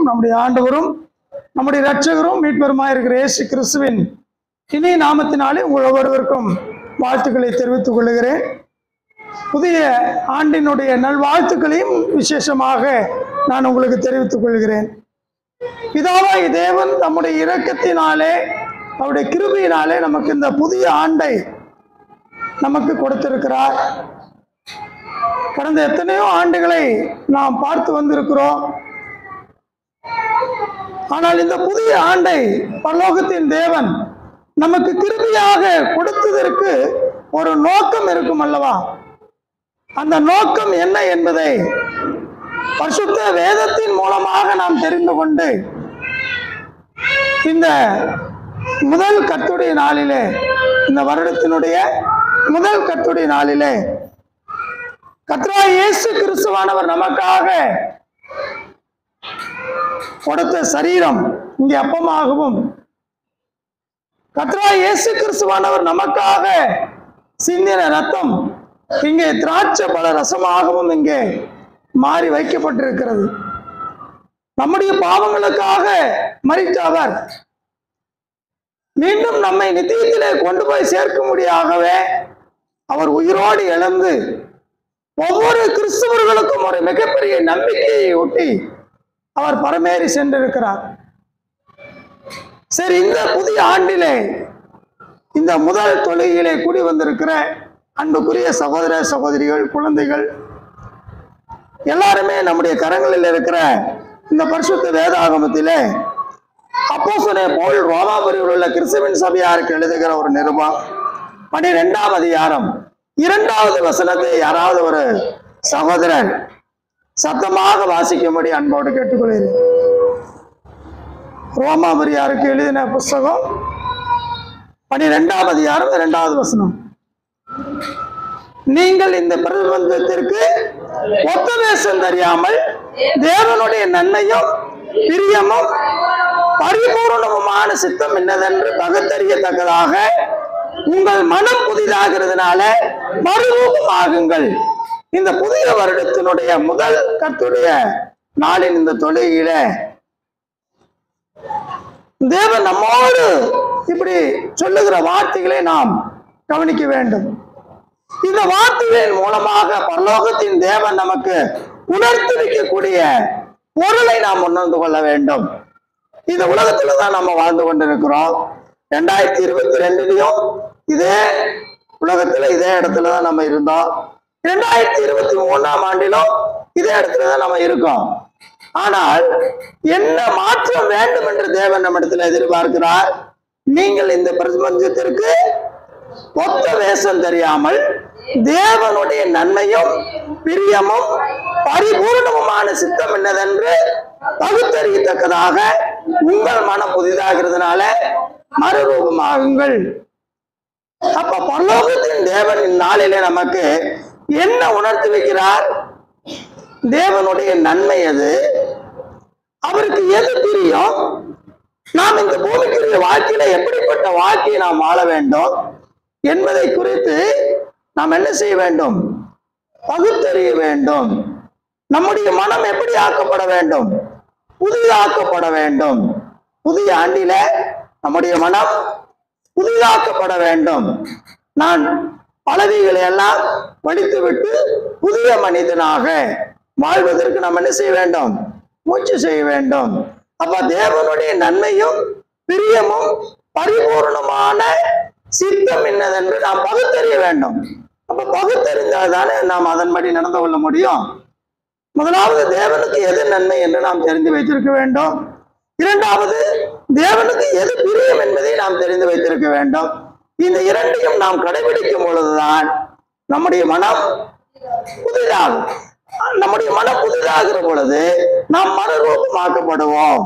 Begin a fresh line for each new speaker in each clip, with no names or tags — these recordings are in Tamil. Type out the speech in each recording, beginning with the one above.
நம்முடைய ஆண்டவரும் நம்முடைய இரட்சகரும் மீட்பெருமாய் இருக்கிற இயேசு கிறிஸ்துவின் இனிய நாமத்தினாலே உங்கள் ஒவ்வொருவருக்கும் வாழ்த்துக்களை தெரிவித்துக் கொள்கிறேன் புதிய ஆண்டினுடைய நல்வாழ்த்துக்களையும் விசேஷமாக நான் உங்களுக்கு தெரிவித்துக் கொள்கிறேன் பிதாவாய் தேவன் நம்முடைய இரக்கத்தினாலே அவருடைய கிருபையினாலே நமக்கு இந்த புதிய ஆண்டை நமக்கு கொடுத்திருக்கிறார் கடந்த எத்தனையோ ஆண்டுகளை நாம் பார்த்து வந்திருக்கிறோம் ஆனால் இந்த புதிய ஆண்டை பரலோகத்தின் தேவன் நமக்கு கிருபியாக கொடுத்ததற்கு ஒரு நோக்கம் இருக்கும் அல்லவா அந்த நோக்கம் என்ன என்பதை பரிசுத்த வேதத்தின் மூலமாக நாம் தெரிந்து கொண்டு இந்த முதல் கத்துடைய நாளிலே இந்த வருடத்தினுடைய முதல் கத்துடைய நாளிலே கத்ரா இயேசு கிறிஸ்துவானவர் நமக்காக கொடுத்த சரீரம் இங்கே அப்பமாகவும் கத்ரா இயேசு கிறிஸ்துவானவர் நமக்காக சிந்தின ரத்தம் இங்கே திராட்சை பல ரசமாகவும் இங்கே மாறி வைக்கப்பட்டிருக்கிறது நம்முடைய பாவங்களுக்காக மறித்த அவர் மீண்டும் நம்மை நித்தியத்திலே கொண்டு போய் சேர்க்கும்படியாகவே அவர் உயிரோடு இழந்து ஒவ்வொரு கிறிஸ்தவர்களுக்கும் ஒரு மிகப்பெரிய நம்பிக்கையை ஒட்டி அவர் பரமேறி சென்றிருக்கிறார் சரி இந்த புதிய ஆண்டிலே இந்த முதல் தொழுகையிலே கூடி வந்திருக்கிற அன்புக்குரிய சகோதர சகோதரிகள் குழந்தைகள் எல்லாருமே நம்முடைய கரங்களில் இருக்கிற இந்த பரிசுத்த வேதாகமத்திலே அப்போசனே போல் ரோமாபுரியில் உள்ள கிறிஸ்துவின் சபையாருக்கு எழுதுகிற ஒரு நிருபம் பனிரெண்டாம் அதிகாரம் இரண்டாவது வசனத்தை யாராவது ஒரு சகோதரன் சத்தமாக வாசிக்கும்படி அன்போடு கேட்டுக்கொள்கிறேன் ரோமாபுரியாருக்கு எழுதின புஸ்தகம் பனிரெண்டாம் அதிகாரம் இரண்டாவது வசனம் நீங்கள் இந்த பிரபந்தத்திற்கு ஒத்த வேஷம் தெரியாமல் தேவனுடைய நன்மையும் பிரியமும் பரிபூர்ணமுமான சித்தம் என்னதென்று பகுத்தறியத்தக்கதாக உங்கள் மனம் புதிதாகிறதுனால மறுரூபமாகுங்கள் இந்த புதிய வருடத்தினுடைய முதல் கத்துடைய நாளின் இந்த தொழுகையில தேவன் நம்மோடு இப்படி சொல்லுகிற வார்த்தைகளை நாம் கவனிக்க வேண்டும் இந்த வார்த்தைகளின் மூலமாக பரலோகத்தின் தேவன் நமக்கு உணர்த்தி வைக்கக்கூடிய பொருளை நாம் உணர்ந்து கொள்ள வேண்டும் இந்த உலகத்துல தான் நம்ம வாழ்ந்து கொண்டிருக்கிறோம் ரெண்டாயிரத்தி இருபத்தி ரெண்டுலயும் இதே உலகத்துல இதே இடத்துல தான் நம்ம இருந்தோம் ரெண்டாயிரத்தி இருபத்தி மூணாம் ஆண்டிலும் இதே இடத்துல தான் நம்ம இருக்கோம் ஆனால் என்ன மாற்றம் வேண்டும் என்று தேவன் நம்மிடத்தில் எதிர்பார்க்கிறார் நீங்கள் இந்த பிரபஞ்சத்திற்கு ஒத்த வேஷம் தெரியாமல் தேவனுடைய நன்மையும் பிரியமும் பரிபூர்ணமுமான சித்தம் என்னதென்று பகுத்தறியத்தக்கதாக உங்கள் மனம் புதிதாகிறதுனால மறுரூபமாகுங்கள் அப்ப பரலோகத்தின் தேவன் இந்நாளிலே நமக்கு என்ன உணர்த்தி வைக்கிறார் தேவனுடைய நன்மை அது அவருக்கு எது பிரியம் நாம் இந்த பூமிக்குரிய வாழ்க்கையில எப்படிப்பட்ட வாழ்க்கையை நாம் வாழ வேண்டும் என்பதை குறித்து நாம் என்ன செய்ய வேண்டும் பகுத்தறிய வேண்டும் நம்முடைய மனம் எப்படி ஆக்கப்பட வேண்டும் புதிதாக்கப்பட வேண்டும் புதிய ஆண்டில நம்முடைய மனம் புதிதாக்கப்பட வேண்டும் நான் பலவிகளை எல்லாம் படித்துவிட்டு புதிய மனிதனாக வாழ்வதற்கு நாம் என்ன செய்ய வேண்டும் முயற்சி செய்ய வேண்டும் அப்ப தேவனுடைய நன்மையும் பிரியமும் பரிபூர்ணமான சித்தம் என்னதென்று நாம் பகுத்தறிய வேண்டும் அப்ப பகுத்தறிந்தால் தானே நாம் அதன்படி நடந்து கொள்ள முடியும் முதலாவது தேவனுக்கு எது நன்மை என்று நாம் தெரிந்து வைத்திருக்க வேண்டும் இரண்டாவது தேவனுக்கு எது பிரியம் என்பதை நாம் தெரிந்து வைத்திருக்க வேண்டும் இந்த இரண்டையும் நாம் கடைபிடிக்கும் பொழுதுதான் நம்முடைய மனம் புதிதாகும் நம்முடைய மனம் புதிதாகிற பொழுது நாம் மனரூபமாக்கப்படுவோம்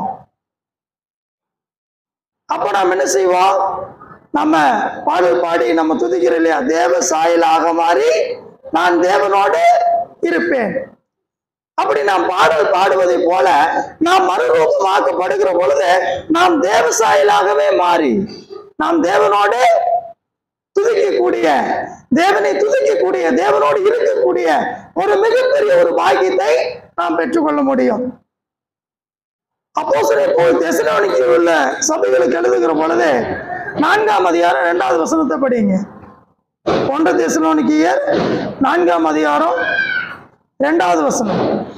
அப்ப நாம் என்ன செய்வோம் நம்ம பாடல் பாடி நம்ம துதிக்கிற இல்லையா தேவ சாயலாக மாறி நான் தேவனோடு இருப்பேன் அப்படி நாம் பாடல் பாடுவதை போல நாம் மறுரூபமாக்கப்படுகிற பொழுது நாம் தேவ சாயலாகவே மாறி நாம் தேவனோடு துதிக்கக்கூடிய தேவனை துதிக்கக்கூடிய தேவனோடு இருக்கக்கூடிய ஒரு மிகப்பெரிய ஒரு பாக்கியத்தை நாம் பெற்றுக்கொள்ள முடியும் அப்போஸ்தலர் போல் தெசலோனிக்கேயில் உள்ள சபைகளுக்கு எழுதுகிற பொழுது நான்காம் அதிகாரம் இரண்டாவது வசனத்தை படிங்க ஒன்று தெசலோனிக்கியர் நான்காம் அதிகாரம் இரண்டாவது வசனம்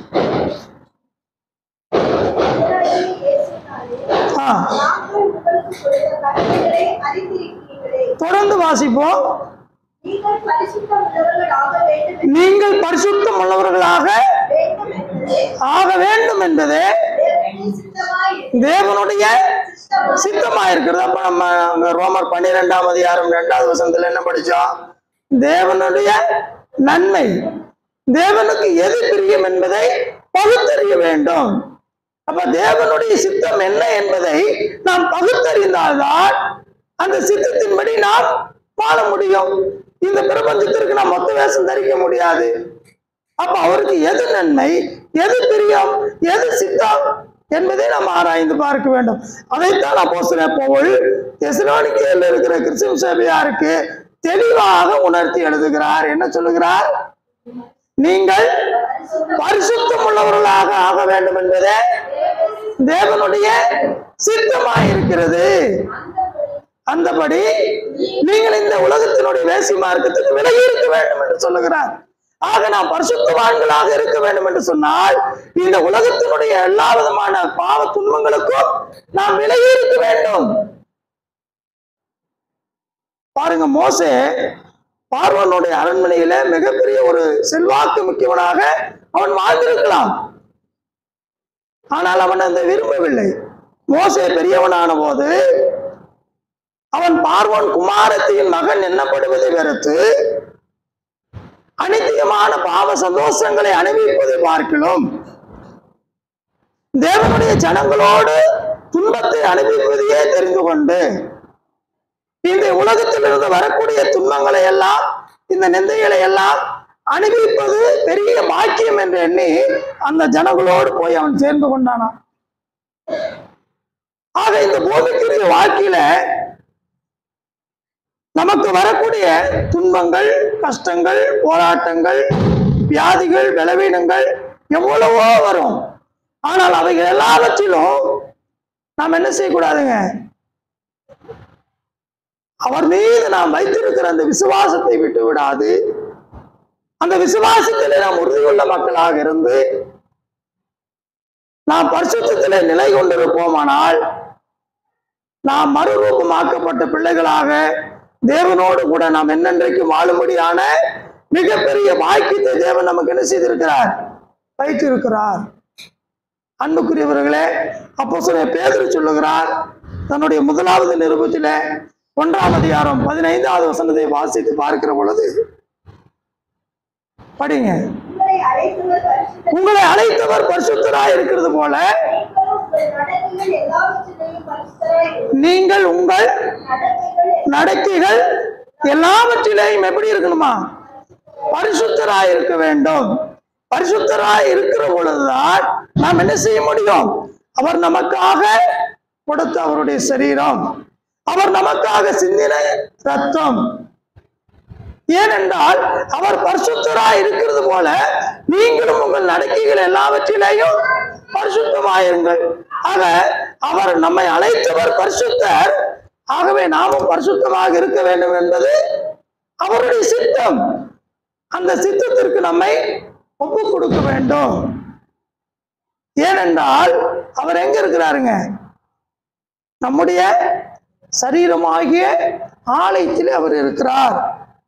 ஆ
நாங்கள் உங்களுக்கு கொடுத்த கட்டளைகளை அறிந்திருக்கிறீர்களே.
தொடர்ந்து வாசிப்போம்
நீங்கள் பரிசுத்தம் உள்ளவர்களாக வேண்டும் என்று-
நீங்கள் பரிசுத்தம் உள்ளவர்களாக
வேண்டும் என்பதே
ஆக வேண்டும் என்பதே
தேவனுடைய சித்தமாய் இருக்கிறது.
தேவனுடைய சித்தமா இருக்கிறது அப்ப நம்ம அங்க ரோமர் பன்னிரெண்டாம் அதிகாரம் இரண்டாவது வசனத்துல என்ன படிச்சோம் தேவனுடைய நன்மை தேவனுக்கு எது பிரியம் என்பதை பகுத்தறிய வேண்டும் அப்ப தேவனுடைய சித்தம் என்ன என்பதை நாம் பகுத்தறிந்தால்தான் அந்த சித்தத்தின்படி நாம் வாழ முடியும் இந்த பிரபஞ்சத்திற்கு நாம் மொத்த வேஷம் தரிக்க முடியாது அப்ப அவருக்கு எது நன்மை எது பிரியம் எது சித்தம் என்பதை நாம் ஆராய்ந்து பார்க்க வேண்டும் அதைத்தான் அப்போஸ்தலர் பவுல் தெசலோனிக்கேயில் இருக்கிற கிறிஸ்துவ சபையாருக்கு தெளிவாக உணர்த்தி எழுதுகிறார் என்ன சொல்லுகிறார் நீங்கள் பரிசுத்தம் உள்ளவர்களாக ஆக வேண்டும் என்பதே தேவனுடைய சித்தமாயிருக்கிறது அந்தபடி நீங்கள் இந்த உலகத்தினுடைய வேசி மார்க்கத்துக்கு விலகி இருக்க வேண்டும் என்று சொல்லுகிறார் ஆக நாம் பரிசுத்தவான்களாக இருக்க வேண்டும் என்று சொன்னால் இந்த உலகத்தினுடைய எல்லா விதமான பாவ துன்பங்களுக்கும் நாம் விலகி இருக்க வேண்டும் பாருங்க மோசே பார்வனுடைய அரண்மனையில மிகப்பெரிய ஒரு செல்வாக்கு மிக்கவனாக அவன் வாழ்ந்திருக்கலாம் ஆனால் அவன் அந்த விரும்பவில்லை மோசே பெரியவனான போது அவன் பார்வோன் குமாரத்தின் மகன் எண்ணப்படுவதை வெறுத்து அனித்தியமான பாவ சந்தோஷங்களை அனுபவிப்பதை பார்க்கலாம் தேவனுடைய ஜனங்களோடு துன்பத்தை அனுபவிப்பதையே தெரிந்து கொண்டு இந்த உலகத்திலிருந்து வரக்கூடிய துன்பங்களை எல்லாம் இந்த நிந்தைகளை எல்லாம் அனுபவிப்பது பெரிய பாக்கியம் என்று எண்ணி அந்த ஜனங்களோடு போய் அவன் சேர்ந்து கொண்டானான் ஆக இந்த பூமிக்குரிய வாழ்க்கையில நமக்கு வரக்கூடிய துன்பங்கள் கஷ்டங்கள் போராட்டங்கள் வியாதிகள் பலவீனங்கள் எவ்வளவோ வரும் ஆனால் அவைகள் எல்லாவற்றிலும் நாம் என்ன செய்யக்கூடாதுங்க அவர் மீது நாம் வைத்திருக்கிற அந்த விசுவாசத்தை விட்டு விடாது அந்த விசுவாசத்திலே நாம் உறுதியுள்ள மக்களாக இருந்து நாம் பரிசுத்தத்திலே நிலை கொண்டிருப்போமானால் நாம் மறுரூபமாக்கப்பட்ட பிள்ளைகளாக தேவனோடு கூட நாம் என்னென்றைக்கு வாழும்படியான மிகப்பெரிய பாக்கியத்தை தேவன் நமக்கு என்ன செய்திருக்கிறார் வைத்திருக்கிறார் அன்புக்குரியவர்களே அப்போ சொல்ல பேதர் சொல்லுகிறார் தன்னுடைய முதலாவது நிருபத்தில ஒன்றாம் அதிகாரம் பதினைந்தாவது வசனத்தை வாசித்து பார்க்கிற பொழுது படிங்க
உங்களை அழைத்தவர் பரிசுத்தர்.
உங்களை அழைத்தவர் பரிசுத்தராய் இருக்கிறது போல
நீங்களும் உங்கள்
நீங்கள் உங்கள்
நடத்தைகள் எல்லாவற்றிலையும் பரிசுத்தராய்
நடக்கைகள் எல்லாவற்றிலையும் எப்படி இருக்கணுமா பரிசுத்தராய் இருக்க வேண்டும் பரிசுத்தராய் இருக்கிற பொழுதுதான் நாம் என்ன செய்ய முடியும் அவர் நமக்காக கொடுத்த அவருடைய சரீரம் அவர் நமக்காக சிந்தின ரத்தம் ஏனென்றால் அவர் பரிசுத்தராய் இருக்கிறது போல நீங்களும் உங்கள் நடக்கைகள் எல்லாவற்றிலேயும் பரிசுத்தமாயிருங்கள் ஆக அவர் நம்மை அழைத்தவர் பரிசுத்தர் ஆகவே நாமும் பரிசுத்தமாக இருக்க வேண்டும் என்பது அவருடைய சித்தம் அந்த சித்தத்திற்கு நம்மை ஒப்பு கொடுக்க வேண்டும் ஏனென்றால் அவர் எங்க இருக்கிறாருங்க நம்முடைய சரீரமாகிய ஆலயத்தில் அவர் இருக்கிறார்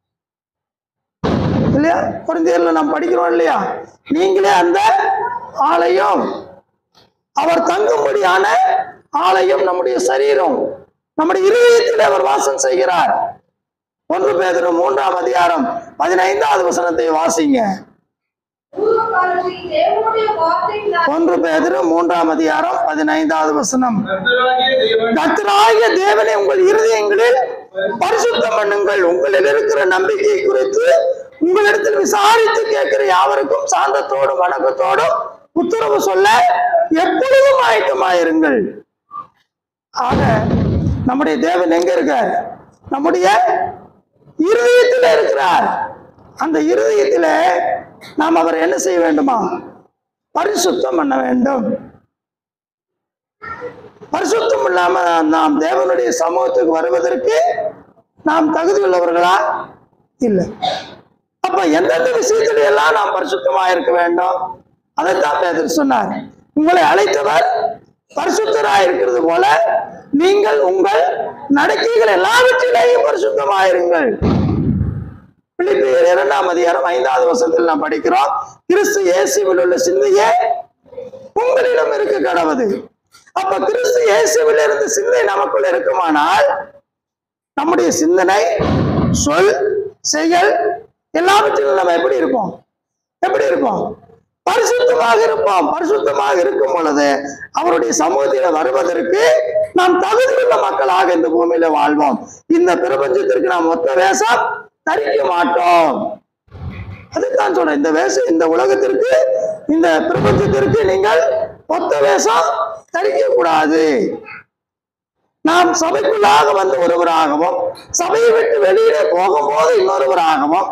இல்லையா குழந்தைகள்ல நாம் படிக்கிறோம் இல்லையா நீங்களே அந்த ஆலயம் அவர் தங்கும்படியான ஆலயம் நம்முடைய சரீரம் நம்முடைய இருதயத்தில் அவர் வாசம் செய்கிறார் ஒன்று பேதரும் மூன்றாம் அதிகாரம் பதினைந்தாவது வசனத்தை வாசிங்க
பூர்வ காலத்தில் தேவனுடைய வார்த்தையினால்
ஒன்று பேதரும் மூன்றாம் அதிகாரம் பதினைந்தாவது வசனம்
கர்த்தராகிய தேவன்
கர்த்தராகிய தேவனை உங்கள் இருதயங்களில் பரிசுத்தம் பண்ணுங்கள் உங்களில் இருக்கிற நம்பிக்கையை குறித்து உங்களிடத்தில் விசாரித்து கேட்கிற யாவருக்கும் சாந்தத்தோடும் வணக்கத்தோடும் உத்தரவு சொல்ல எப்பொழுதும் ஆயத்தமாயிருங்கள் ஆக நம்முடைய தேவன் எங்க இருக்கார் நம்முடைய இருதயத்தில் இருக்கிறார் அந்த இருதயத்தில் நாம் அவர் என்ன செய்ய வேண்டுமா பரிசுத்தம் பண்ண வேண்டும் பரிசுத்தம் இல்லாம நாம் தேவனுடைய சமூகத்துக்கு வருவதற்கு நாம் தகுதி உள்ளவர்களா இல்லை அப்ப எந்தெந்த விஷயத்துல எல்லாம் நாம் பரிசுத்தமா இருக்க வேண்டும் அதைத்தான் பேதர் சொன்னார் உங்களை அழைத்தவர் பரிசுத்தராய் இருக்கிறது போல நீங்கள் உங்கள் நடக்கைகள் எல்லாவற்றிலேயும் பரிசுத்தமாயிருங்கள் பிலிப்பியர் இரண்டாம் அதிகாரம் ஐந்தாவது வசனத்தில் நாம் படிக்கிறோம் கிறிஸ்து இயேசுவில் உள்ள சிந்தையே உங்களிடம் இருக்க கடவுது அப்ப கிறிஸ்து இயேசுவில் இருந்த சிந்தை நமக்குள்ள இருக்குமானால் நம்முடைய சிந்தனை சொல் செயல் எல்லாவற்றிலும் நம்ம எப்படி இருப்போம் எப்படி இருப்போம் பரிசுத்தமாக இருப்போம் பரிசுத்தமாக இருக்கும் பொழுது அவருடைய சமூகத்தில வருவதற்கு நாம் தகுதியுள்ள மக்களாக இந்த பூமியில வாழ்வோம் இந்த பிரபஞ்சத்திற்கு நாம் ஒத்த வேஷம் தரிக்க மாட்டோம் அதுதான் சொல்றேன் இந்த வேஷம் இந்த உலகத்திற்கு இந்த பிரபஞ்சத்திற்கு நீங்கள் ஒத்த வேஷம் தரிக்க கூடாது நாம் சபைக்குள்ளாக வந்த ஒருவராகவும் சபையை விட்டு வெளியிலே போகும்போது இன்னொருவராகவும்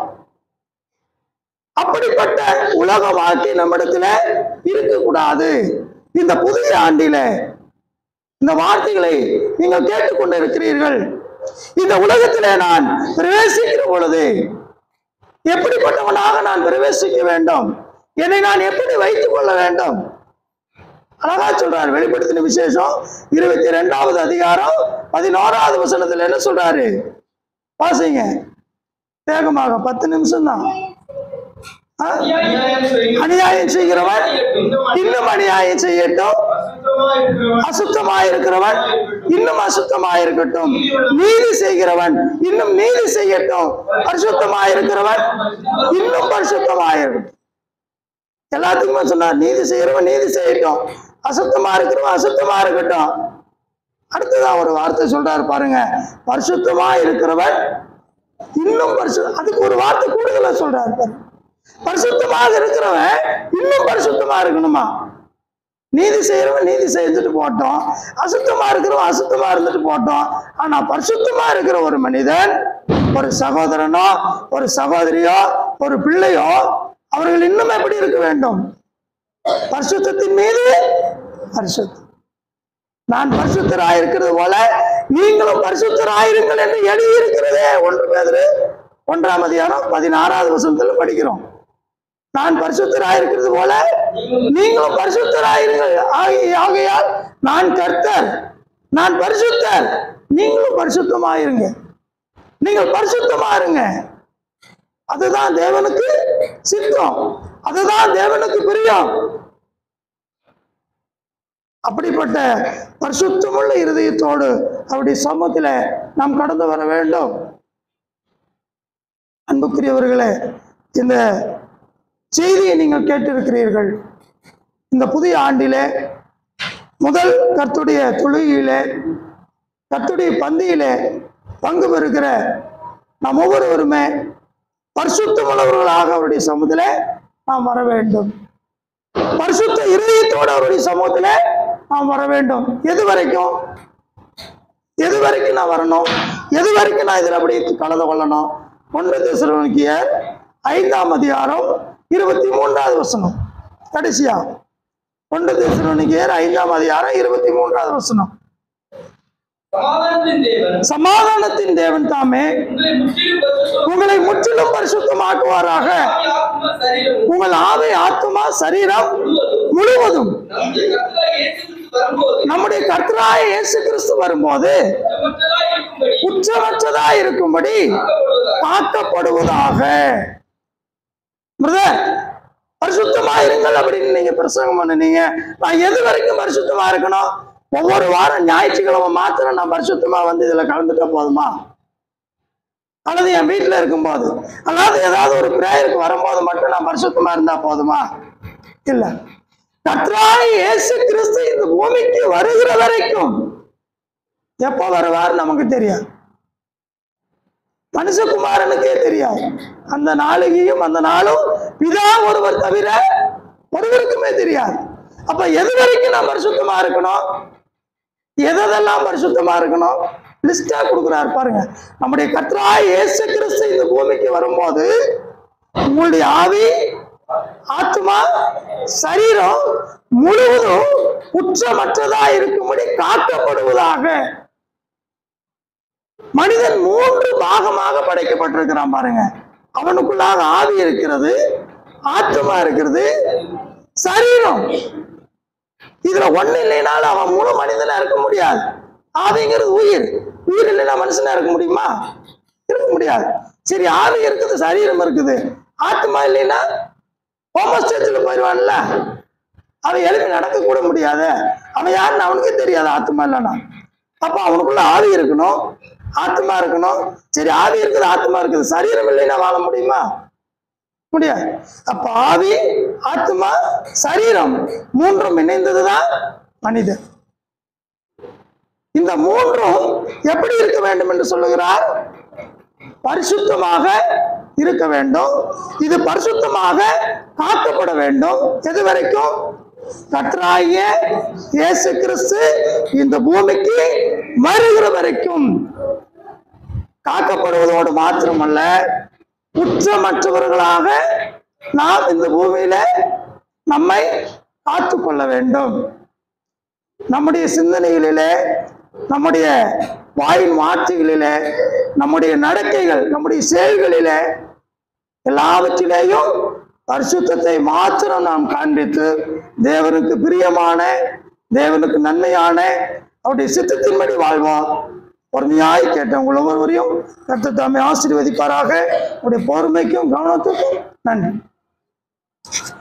அப்படிப்பட்ட உலக வாழ்க்கை நம்மிடத்துல இருக்கக்கூடாது இந்த புதிய ஆண்டில இந்த வார்த்தைகளை நீங்கள் கேட்டுக்கொண்டு இருக்கிறீர்கள் இந்த உலகத்திலே நான் பிரவேசிக்கிற பொழுது எப்படிப்பட்டவனாக நான் பிரவேசிக்க வேண்டும் என்னை நான் எப்படி வைத்துக் கொள்ள வேண்டும் அழகா சொல்றாரு வெளிப்படுத்தின விசேஷம் இருபத்தி ரெண்டாவது அதிகாரம் பதினோராவது வசனத்துல என்ன சொல்றாரு வாசிங்க வேகமாக பத்து நிமிஷம் தான்
அநியாயம் செய்கிறவன்
அநியாயம் செய்கிறவன் இன்னும் அநியாயம் செய்யட்டும்
அசுத்தமாய் இருக்கிறவன்
அசுத்தமாயிருக்கிறவன் இன்னும் அசுத்தமாயிருக்கட்டும் நீதி செய்கிறவன் இன்னும் நீதி செய்யட்டும் பரிசுத்தமாயிருக்கிறவன் இன்னும் பரிசுத்தமாயிருக்கட்டும் எல்லாத்துக்குமே சொன்னார் நீதி செய்கிறவன் நீதி செய்யட்டும் அசுத்தமா இருக்கிறவன் அசுத்தமா இருக்கட்டும் அடுத்ததான் ஒரு வார்த்தை சொல்றாரு பாருங்க பரிசுத்தமா இருக்கிறவன் இன்னும் பரிசு அதுக்கு ஒரு வார்த்தை கூடுதலா சொல்றாரு பாருங்க பரிசுத்தமாக இருக்கிறவன் இன்னும் பரிசுத்தமா இருக்கணுமா நீதி செய்யறவன் நீதி செஞ்சுட்டு போட்டோம் அசுத்தமா இருக்கிறவன் அசுத்தமா இருந்துட்டு போட்டோம் ஆனா பரிசுத்தமா இருக்கிற ஒரு மனிதன் ஒரு சகோதரனோ ஒரு சகோதரியோ ஒரு பிள்ளையோ அவர்கள் இன்னும் எப்படி இருக்க வேண்டும் பரிசுத்தத்தின் மீது பரிசுத்தம் நான் பரிசுத்தராயிருக்கிறது போல நீங்களும் பரிசுத்தராயிருங்கள் என்று எழுதியிருக்கிறதே ஒன்று பேதரு ஒன்றாம் அதிகாரம் பதினாறாவது வசனத்துல படிக்கிறோம் நான் பரிசுத்தராயிருக்கிறது போல நீங்களும் பரிசுத்தராயிருங்கள் ஆகி- ஆகையால் நான் கர்த்தர் நான் பரிசுத்தர் நீங்களும் பரிசுத்தமாயிருங்க நீங்கள் பரிசுத்தமா இருங்க அதுதான் தேவனுக்கு சித்தம் அதுதான் தேவனுக்கு பிரியம் அப்படிப்பட்ட பரிசுத்தமுள்ள இருதயத்தோடு அவருடைய சமூகத்தில் நாம் கடந்து வர வேண்டும் அன்புக்குரியவர்களே இந்த செய்தியை நீங்கள் கேட்டிருக்கிறீர்கள் இந்த புதிய ஆண்டிலே முதல் கர்த்துடைய தொழுகையிலே கர்த்துடைய பந்தியிலே பங்கு பெறுகிற நாம் ஒவ்வொருவருமே பரிசுத்தமுள்ளவர்களாக அவருடைய சமூகத்திலே நாம் வர வேண்டும் பரிசுத்த இருதயத்தோடு அவருடைய சமூகத்திலே நாம் வர வேண்டும் எது வரைக்கும் எது வரைக்கும் நான் வரணும் எது வரைக்கும் நான் இதில் அப்படி கலந்து கொள்ளணும் ஒன்று திசுரனுக்கியர் ஐந்தாம் அதிகாரம் இருபத்தி மூன்றாவது வசனம் கடைசியா ஒன்று திசுரனுக்கியர் ஐந்தாம் அதிகாரம் இருபத்தி மூன்றாவது வசனம்
சமாதானத்தின் தேவன்
சமாதானத்தின் தேவன் தாமே
உங்களை முற்றிலும் பரிசுத்தம்
உங்களை முற்றிலும் பரிசுத்தமாக்குவாராக
ஆவி, ஆத்மா, சரீரம்
உங்கள் ஆவை ஆத்மா சரீரம் முழுவதும்
நம்முடைய கர்த்தராகிய இயேசு கிறிஸ்து வரும்போது
நம்முடைய கர்த்தராய இயேசு கிறிஸ்து வரும்போது
குற்றமற்றதாய் இருக்கும்படி
குற்றமற்றதா இருக்கும்படி
காக்கப்படுவதாக.
காக்கப்படுவதாக பிரதர் பரிசுத்தமா இருங்கள் அப்படின்னு நீங்க பிரசங்கம் பண்ணுனீங்க நான் எது வரைக்கும் பரிசுத்தமா இருக்கணும் ஒவ்வொரு வாரம் ஞாயிற்றுக்கிழமை மாத்திரம் நான் பரிசுத்தமா வந்து இதுல கலந்துட்டா போதுமா அல்லது என் வீட்டுல இருக்கும்போது அதாவது ஏதாவது ஒரு பிரேயருக்கு வரும்போது மட்டும் நான் பரிசுத்தமா இருந்தா போதுமா இல்ல கர்த்தராய் இயேசு கிறிஸ்து இந்த பூமிக்கு வருகிற வரைக்கும் எப்போ வருவார் நமக்கு தெரியாது மனுஷகுமாரனுக்கே தெரியாது அந்த நாளிகையும் அந்த நாளும் பிதா ஒருவர் தவிர ஒருவருக்குமே தெரியாது அப்ப எது வரைக்கும் நான் பரிசுத்தமா இருக்கணும் எதெல்லாம் பரிசுத்தமா இருக்கணும் லிஸ்டா கொடுக்குறாரு பாருங்க நம்முடைய கத்ரா இயேசு கிறிஸ்து இந்த பூமிக்கு வரும்போது உங்களுடைய ஆவி ஆத்மா சரீரம் முழுவதும் குற்றமற்றதா இருக்கும்படி காக்கப்படுவதாக மனிதன் மூன்று பாகமாக படைக்கப்பட்டிருக்கிறான் பாருங்க அவனுக்குள்ளாக ஆவி இருக்கிறது ஆத்மா இருக்கிறது சரீரம் இதுல ஒண்ணு இல்லைனாலும் அவன் முழு மனிதனா இருக்க முடியாது ஆவிங்கிறது உயிர் உயிர் இல்லைன்னா மனுஷனா இருக்க முடியுமா இருக்க முடியாது சரி ஆவி இருக்குது சரீரம் இருக்குது ஆத்மா இல்லைன்னா ஹோமஸ்டேஜில் போயிடுவான்ல அவன் எழுப்பி நடக்க கூட முடியாது அவன் யாருன்னு அவனுக்கே தெரியாது ஆத்மா இல்லைன்னா அப்போ அவனுக்குள்ள ஆவி இருக்கணும் ஆத்மா இருக்கணும் சரி ஆவி இருக்குது ஆத்மா இருக்குது சரீரம் இல்லைன்னா வாழ முடியுமா முடியாது அப்ப ஆவி ஆத்மா சரீரம் மூன்றும் இணைந்ததுதான் மனிதன் இந்த மூன்றும் எப்படி இருக்க வேண்டும் என்று சொல்லுகிறார் பரிசுத்தமாக இருக்க வேண்டும் இது பரிசுத்தமாக காக்கப்பட வேண்டும் எது வரைக்கும் கர்த்தராகிய இயேசு கிறிஸ்து இந்த பூமிக்கு வருகிற வரைக்கும் காக்கப்படுவதோடு மாத்திரமல்ல குற்றமற்றவர்களாக நாம் இந்த பூமியில நம்மை காத்துக்கொள்ள வேண்டும் நம்முடைய சிந்தனைகளிலே நம்முடைய வாயின் வார்த்தைகளிலே நம்முடைய நடக்கைகள் நம்முடைய செயல்களிலே எல்லாவற்றிலேயும் பரிசுத்தத்தை மாத்திரம் நாம் காண்பித்து தேவனுக்கு பிரியமான தேவனுக்கு நன்மையான அவருடைய சித்தத்தின்படி வாழ்வோம் பொறுமையாய் கேட்ட உங்கள் ஒவ்வொருவரையும் கர்த்தர் தாமே ஆசீர்வதிப்பாராக உடைய பொறுமைக்கும் கவனத்துக்கும் நன்றி